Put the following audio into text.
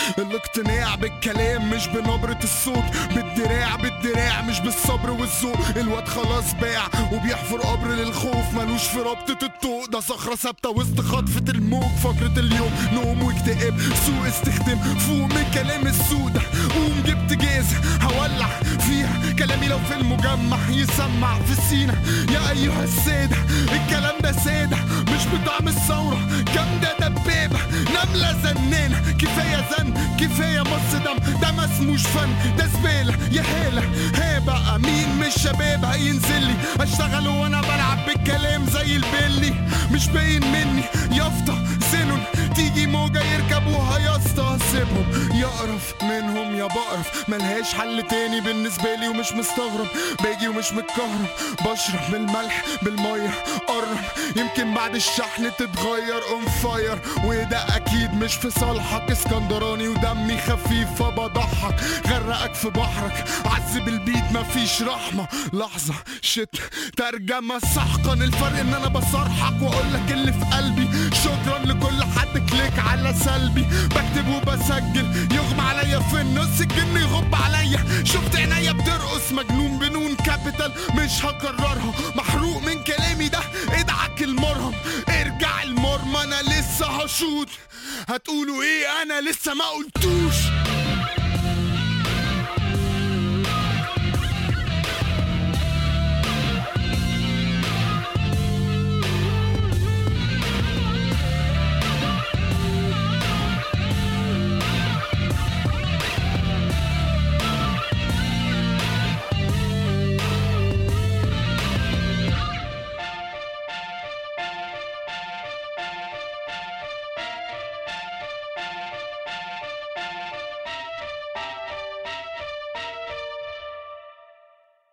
الاقتناع بالكلام مش بنبرة الصوت بالدراع بالدراع مش بالصبر والذوق الواد خلاص باع وبيحفر قبر للخوف ملوش في رابطة الطوق ده صخرة ثابتة وسط خطفة الموج فقرة اليوم نوم واكتئاب سوء استخدام فوق من كلام السوق ده قوم جبت جاز هولع فيها كلامي لو في المجمع يسمع في السينا يا ايها السادة الكلام ده سادة مش بطعم الثورة جامدة دبابة نملة زنانة كفاية زن كفاية مص دم ده ما اسموش فن ده زبالة يا هالة ها بقى مين من الشباب هينزل لي اشتغل وانا بلعب بالكلام زي البلي مش باين مني يافطة زينون تيجي موجة يركبوها يا اسطى سيبهم يقرف منهم يا بقرف ملهاش حل تاني بالنسبة لي ومش مستغرب باجي ومش متكهرب بشرب من الملح بالمية قرب يمكن بعد الشحن تتغير اون فاير وده اكيد مش في صالحك اسكندراني ودمي خفيف فبضحك غرقك في بحرك عذب البيت مفيش رحمة لحظة شت ترجمة سحقا الفرق ان انا بصرحك واقولك اللي في قلبي شكرا لكل حد كليك على سلبي بكتب وبسجل يغمى عليا في النص الجن يغب عليا شفت عينيا بترقص مجنون بنون كابيتال مش هكررها محروق من كلامي ده ادعك المرهم ارجع المرمى انا لسه هشوط هتقولوا ايه انا لسه ما قلتوش